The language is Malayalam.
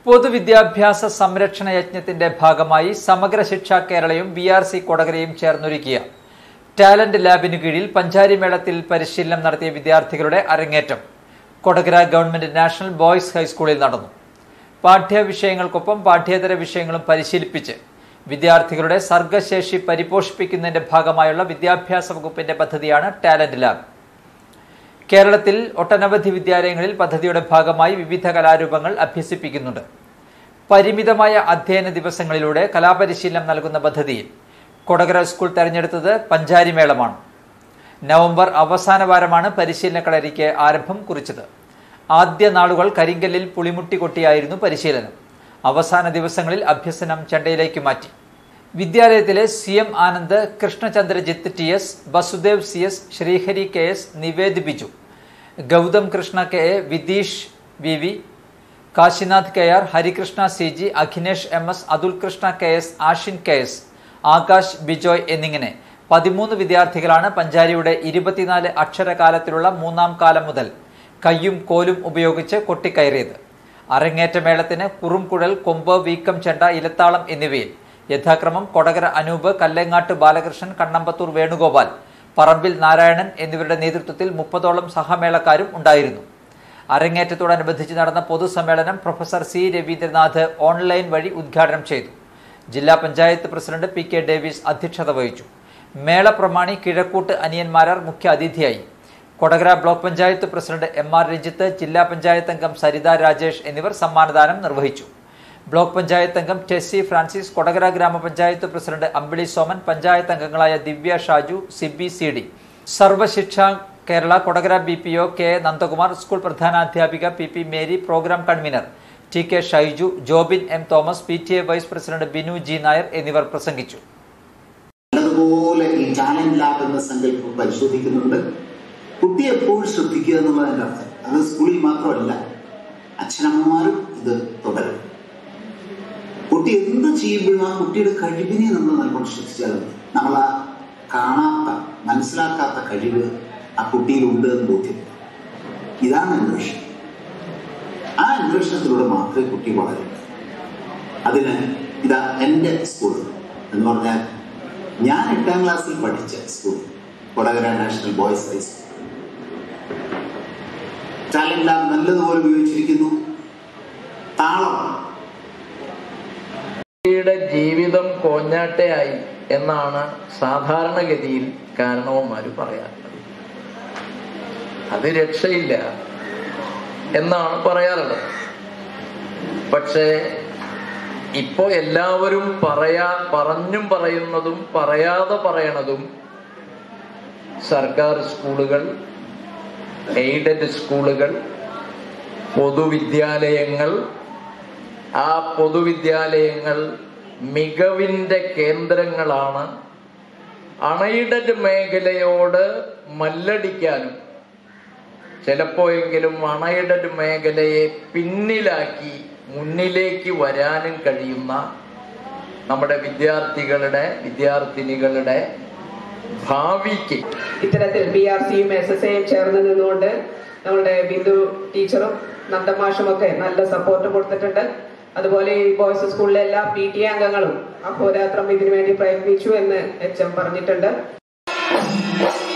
പൊതുവിദ്യാഭ്യാസ സംരക്ഷണ യജ്ഞത്തിന്റെ ഭാഗമായി സമഗ്ര ശിക്ഷ കേരളയും ബി ആർ സി കൊടകരയും ചേർന്നൊരുക്കിയ ടാലന്റ് ലാബിനു കീഴിൽ പഞ്ചാരി മേളത്തിൽ പരിശീലനം നടത്തിയ വിദ്യാർത്ഥികളുടെ അരങ്ങേറ്റം കൊടകര ഗവൺമെന്റ് നാഷണൽ ബോയ്സ് ഹൈസ്കൂളിൽ നടന്നു പാഠ്യവിഷയങ്ങൾക്കൊപ്പം പാഠ്യേതര വിഷയങ്ങളും പരിശീലിപ്പിച്ച് വിദ്യാർത്ഥികളുടെ സർഗശേഷി പരിപോഷിപ്പിക്കുന്നതിന്റെ ഭാഗമായുള്ള വിദ്യാഭ്യാസ വകുപ്പിന്റെ പദ്ധതിയാണ് ടാലന്റ് ലാബ് കേരളത്തിൽ ഒട്ടനവധി വിദ്യാലയങ്ങളിൽ പദ്ധതിയുടെ ഭാഗമായി വിവിധ കലാരൂപങ്ങൾ അഭ്യസിപ്പിക്കുന്നുണ്ട് പരിമിതമായ അധ്യയന ദിവസങ്ങളിലൂടെ കലാപരിശീലനം നൽകുന്ന പദ്ധതിയിൽ കൊടകര സ്കൂൾ തെരഞ്ഞെടുത്തത് പഞ്ചാരിമേളമാണ് നവംബർ അവസാന വാരമാണ് പരിശീലന കളരിക്ക് ആരംഭം കുറിച്ചത് ആദ്യ നാളുകൾ കരിങ്കല്ലിൽ പുളിമുട്ടി കൊട്ടിയായിരുന്നു പരിശീലനം അവസാന ദിവസങ്ങളിൽ അഭ്യസനം ചെണ്ടയിലേക്ക് മാറ്റി വിദ്യാലയത്തിലെ C M Anand Krishnachandrajith T S Vasudev C S Sreehari K S Nived Biju Gautham Krishna K A Vitheesh V V Kashinath K R Harikrishna C G Akhinesh M S Athul Krishna K S Ashin K S Akash Bijoy എന്നിങ്ങനെ പതിമൂന്ന് വിദ്യാർത്ഥികളാണ് പഞ്ചാരിയുടെ ഇരുപത്തിനാല് അക്ഷരകാലത്തിലുള്ള മൂന്നാം കാലം മുതൽ കയ്യും കോലും ഉപയോഗിച്ച് കൊട്ടിക്കയറിയത് അരങ്ങേറ്റ മേളത്തിന് കുറുംകുഴൽ കൊമ്പ് വീക്കം ചെണ്ട ഇലത്താളം എന്നിവയിൽ യഥാക്രമം കൊടകര അനൂപ് കല്ലങ്ങാട്ട് ബാലകൃഷ്ണൻ കണ്ണമ്പത്തൂർ വേണുഗോപാൽ പറമ്പിൽ നാരായണൻ എന്നിവരുടെ നേതൃത്വത്തിൽ മുപ്പതോളം സഹമേളക്കാരും ഉണ്ടായിരുന്നു അരങ്ങേറ്റത്തോടനുബന്ധിച്ച് നടന്ന പൊതുസമ്മേളനം പ്രൊഫസർ സി രവീന്ദ്രനാഥ് ഓൺലൈൻ വഴി ഉദ്ഘാടനം ചെയ്തു ജില്ലാ panchayat president P K Davis അധ്യക്ഷത വഹിച്ചു മേള പ്രമാണി കിഴക്കൂട്ട് അനിയന്മാരാർ മുഖ്യ അതിഥിയായി Kodakara block panchayat president M R Ranjith ജില്ലാ പഞ്ചായത്ത് അംഗം സരിത രാജേഷ് എന്നിവർ സമ്മാനദാനം നിർവഹിച്ചു ബ്ലോക്ക് പഞ്ചായത്ത് അംഗം ടെസ്സി ഫ്രാൻസിസ് കൊടകര ഗ്രാമപഞ്ചായത്ത് പ്രസിഡന്റ് അമ്പിളി സോമൻ പഞ്ചായത്ത് അംഗങ്ങളായ ദിവ്യ Shaju Sibi C D സർവശിക്ഷ Kerala Kodakara B P O K Nandakumar school പ്രധാനാധ്യാപിക P P Mary programme convener T K Shaiju Jobin M Thomas P T A vice president Binu G Nair എന്നിവർ പ്രസംഗിച്ചു നല്ലതുപോലെ ഈ ടാലന്റ് ലാബ് എന്ന സങ്കല്പം പരിശോധിക്കുന്നുണ്ട് കുട്ടി എപ്പോഴും ശ്രദ്ധിക്കുക എന്നുള്ളതിന്റെ അർത്ഥം അത് സ്കൂളിൽ മാത്രമല്ല അച്ഛനമ്മമാരും ഇത് തുടരും കുട്ടി എന്ത് ചെയ്യുമ്പോഴും ആ കുട്ടിയുടെ കഴിവിനെ നമ്മൾ നല്ലോണം ശ്രദ്ധിച്ചാൽ മതി നമ്മൾ ആ കാണാത്ത മനസ്സിലാക്കാത്ത കഴിവ് ആ കുട്ടിയിൽ ഉണ്ട് എന്ന് ബോധ്യപ്പെടും ഇതാണ് അന്വേഷണം ആ അന്വേഷണത്തിലൂടെ മാത്രമേ കുട്ടി വളരൂ അതിന് ഇതാ എൻ്റെ സ്കൂൾ എന്ന് പറഞ്ഞാൽ ഞാൻ എട്ടാം ക്ലാസ്സിൽ പഠിച്ച school Kodakara national boys high school talent lab നല്ലതുപോലെ ഉപയോഗിച്ചിരിക്കുന്നു താളം കുട്ടിയുടെ ജീവിതം കോഞ്ഞാട്ടയായി എന്നാണ് സാധാരണഗതിയിൽ കാരണവന്മാർ പറയാറുള്ളത് അത് രക്ഷയില്ല എന്നാണ് പറയാറുള്ളത് പക്ഷേ ഇപ്പോ എല്ലാവരും പറയാ പറഞ്ഞും പറയുന്നതും പറയാതെ പറയണതും സർക്കാർ സ്കൂളുകൾ എയ്ഡഡ് സ്കൂളുകൾ പൊതുവിദ്യാലയങ്ങൾ ആ പൊതുവിദ്യാലയങ്ങൾ മികവിൻ്റെ കേന്ദ്രങ്ങളാണ് അണയിടഡ് മേഖലയോട് മല്ലടിക്കാനും ചിലപ്പോഴെങ്കിലും അണയിടഡ് മേഖലയെ പിന്നിലാക്കി മുന്നിലേക്ക് വരാനും കഴിയുന്ന നമ്മുടെ വിദ്യാർത്ഥികളുടെ വിദ്യാർത്ഥിനികളുടെ ഭാവിക്ക് ഇത്തരത്തിൽ ബി ആർ സിയും എസ് എസ് എയും ചേർന്ന് നിന്നുകൊണ്ട് നമ്മളുടെ ബിന്ദു ടീച്ചറും നന്ദമാഷും ഒക്കെ നല്ല സപ്പോർട്ട് കൊടുത്തിട്ടുണ്ട് അതുപോലെ ഈ ബോയ്സ് സ്കൂളിലെ എല്ലാ പി ടി എ അംഗങ്ങളും അഹോരാത്രം ഇതിനു വേണ്ടി പ്രയത്നിച്ചു എന്ന് എച്ച് എം പറഞ്ഞിട്ടുണ്ട്